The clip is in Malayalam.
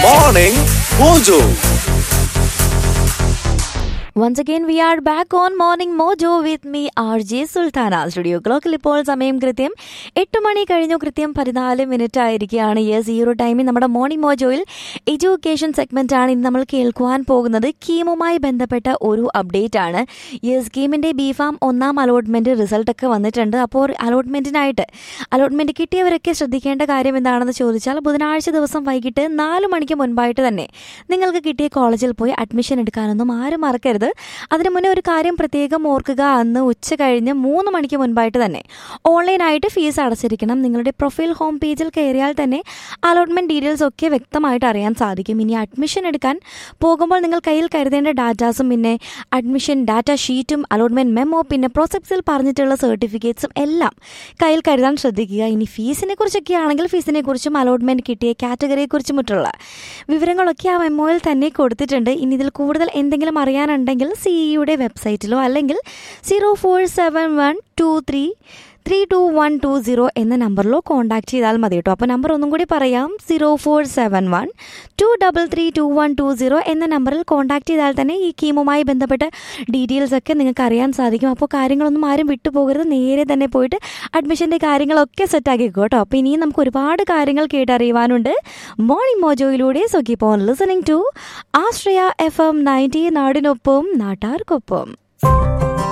Morning Mojo. Once again, we are back on Morning Mojo with me, RJ Sultana. Studio ക്ലോക്കിൽ ഇപ്പോൾ സമയം കൃത്യം എട്ട് മണി കഴിഞ്ഞു കൃത്യം പതിനാല് മിനിറ്റ് ആയിരിക്കുകയാണ് യെസ് ഈ ഒരു ടൈമിൽ നമ്മുടെ മോർണിംഗ് മോജോയിൽ എഡ്യൂക്കേഷൻ സെഗ്മെന്റ് ആണ് ഇന്ന് നമ്മൾ കേൾക്കുവാൻ പോകുന്നത് കീമുമായി ബന്ധപ്പെട്ട ഒരു അപ്ഡേറ്റ് ആണ് യെസ് കീമിന്റെ ബി ഫാം ഒന്നാം അലോട്ട്മെന്റ് റിസൾട്ട് ഒക്കെ വന്നിട്ടുണ്ട് അപ്പോൾ അലോട്ട്മെന്റിനായിട്ട് അലോട്ട്മെന്റ് കിട്ടിയവരൊക്കെ ശ്രദ്ധിക്കേണ്ട കാര്യം എന്താണെന്ന് ചോദിച്ചാൽ ബുധനാഴ്ച ദിവസം വൈകിട്ട് നാല് മണിക്ക് മുൻപായിട്ട് തന്നെ നിങ്ങൾക്ക് കിട്ടിയ കോളേജിൽ പോയി അഡ്മിഷൻ എടുക്കാനൊന്നും ആരും മറക്കരുത് അതിനു മുന്നേ ഒരു കാര്യം പ്രത്യേകം ഓർക്കുക അന്ന് ഉച്ച കഴിഞ്ഞ് മൂന്ന് മണിക്ക് മുൻപായിട്ട് തന്നെ ഓൺലൈനായിട്ട് ഫീസ് അടച്ചിരിക്കണം നിങ്ങളുടെ പ്രൊഫൈൽ ഹോം പേജിൽ കയറിയാൽ തന്നെ അലോട്ട്മെന്റ് ഡീറ്റെയിൽസ് ഒക്കെ വ്യക്തമായിട്ട് അറിയാൻ സാധിക്കും ഇനി അഡ്മിഷൻ എടുക്കാൻ പോകുമ്പോൾ നിങ്ങൾ കയ്യിൽ കരുതേണ്ട ഡാറ്റാസും പിന്നെ അഡ്മിഷൻ ഡാറ്റ ഷീറ്റും അലോട്ട്മെന്റ് മെമ്മോ പിന്നെ പ്രോസപ്സിൽ പറഞ്ഞിട്ടുള്ള സർട്ടിഫിക്കറ്റ്സും എല്ലാം കയ്യിൽ കരുതാൻ ശ്രദ്ധിക്കുക ഇനി ഫീസിനെ കുറിച്ചൊക്കെ ആണെങ്കിൽ ഫീസിനെ കുറിച്ചും അലോട്ട്മെന്റ് കിട്ടിയ കാറ്റഗറിയെ കുറിച്ചും മറ്റുള്ള വിവരങ്ങളൊക്കെ ആ മെമ്മോയിൽ തന്നെ കൊടുത്തിട്ടുണ്ട് ഇനി ഇതിൽ കൂടുതൽ എന്തെങ്കിലും അറിയാനുണ്ടെങ്കിൽ സിഇയുടെ വെബ്സൈറ്റിലോ അല്ലെങ്കിൽ zero four seven one two three three two one two zero എന്ന നമ്പറിലോ കോൺടാക്ട് ചെയ്താൽ മതി കേട്ടോ അപ്പോൾ നമ്പർ ഒന്നും കൂടി പറയാം zero four seven one two double three two one two zero എന്ന നമ്പറിൽ കോൺടാക്ട് ചെയ്താൽ തന്നെ ഈ കീമുമായി ബന്ധപ്പെട്ട ഡീറ്റെയിൽസ് ഒക്കെ നിങ്ങൾക്ക് അറിയാൻ സാധിക്കും അപ്പോൾ കാര്യങ്ങളൊന്നും ആരും വിട്ടുപോകരുത് നേരെ തന്നെ പോയിട്ട് അഡ്മിഷൻ്റെ കാര്യങ്ങളൊക്കെ സെറ്റാക്കിക്കോ കേട്ടോ അപ്പോൾ ഇനിയും നമുക്ക് ഒരുപാട് കാര്യങ്ങൾ കേട്ടറിയുവാനുണ്ട് മോർണിംഗ് മോജോയിലൂടെ so keep on listening to Ashraya F M ninety നാടിനൊപ്പം നാട്ടാർക്കൊപ്പം